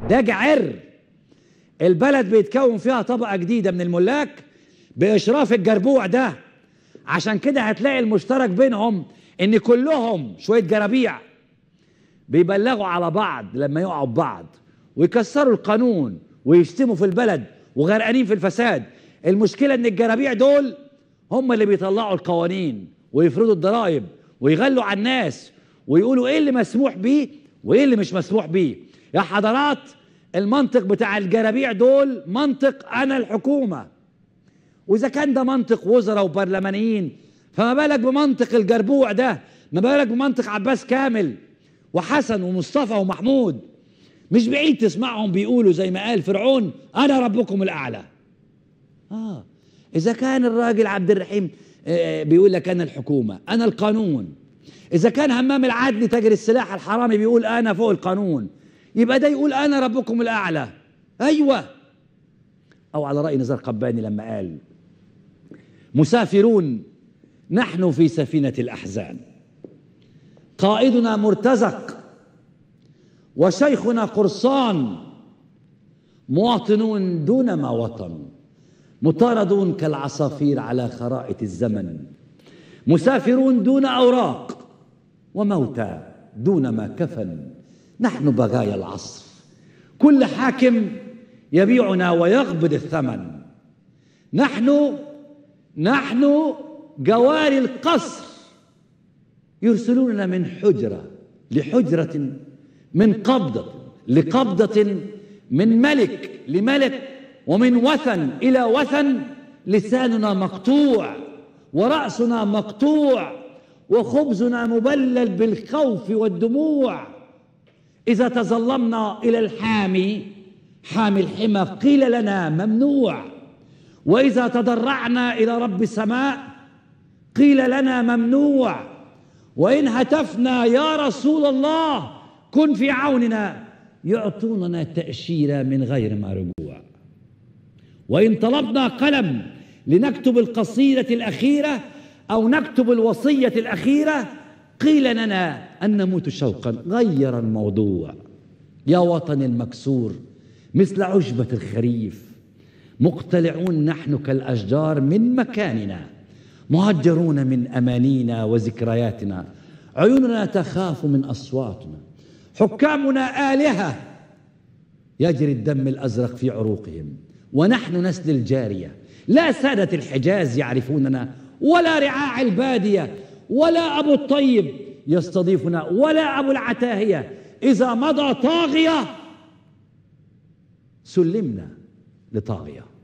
ده جعر البلد بيتكون فيها طبقة جديدة من الملاك بإشراف الجربوع ده عشان كده هتلاقي المشترك بينهم إن كلهم شوية جرابيع بيبلغوا على بعض لما يقعوا ببعض ويكسروا القانون ويشتموا في البلد وغرقانين في الفساد المشكلة إن الجرابيع دول هم اللي بيطلعوا القوانين ويفرضوا الضرائب ويغلوا على الناس ويقولوا ايه اللي مسموح بيه وايه اللي مش مسموح بيه يا حضرات المنطق بتاع الجرابيع دول منطق انا الحكومه واذا كان ده منطق وزراء وبرلمانيين فما بالك بمنطق الجربوع ده ما بالك بمنطق عباس كامل وحسن ومصطفى ومحمود مش بعيد تسمعهم بيقولوا زي ما قال فرعون انا ربكم الاعلى اه اذا كان الراجل عبد الرحيم آه، بيقول لك انا الحكومه انا القانون اذا كان همام العدل تاجر السلاح الحرامي بيقول انا فوق القانون يبقى ده يقول انا ربكم الاعلى ايوه او على راي نزار قباني لما قال مسافرون نحن في سفينه الاحزان قائدنا مرتزق وشيخنا قرصان مواطنون دون ما وطن مطاردون كالعصافير على خرائط الزمن مسافرون دون اوراق وموتى دون ما كفن نحن بغايا العصر كل حاكم يبيعنا ويقبض الثمن نحن نحن جواري القصر يرسلوننا من حجرة لحجرة من قبضة لقبضة من ملك لملك ومن وثن إلى وثن لساننا مقطوع ورأسنا مقطوع وخبزنا مبلل بالخوف والدموع إذا تظلمنا إلى الحامي حامي الحمى قيل لنا ممنوع وإذا تضرعنا إلى رب السماء قيل لنا ممنوع وإن هتفنا يا رسول الله كن في عوننا يعطوننا تأشيرة من غير ما رجوع وإن طلبنا قلم لنكتب القصيدة الأخيرة أو نكتب الوصية الأخيرة قيل لنا أن نموت شوقا غير الموضوع يا وطن المكسور مثل عشبة الخريف مقتلعون نحن كالأشجار من مكاننا مهجرون من أمانينا وذكرياتنا عيوننا تخاف من أصواتنا حكامنا آلهة يجري الدم الأزرق في عروقهم ونحن نسل الجارية لا سادة الحجاز يعرفوننا ولا رعاع البادية ولا أبو الطيب يستضيفنا ولا أبو العتاهية إذا مضى طاغية سلمنا لطاغية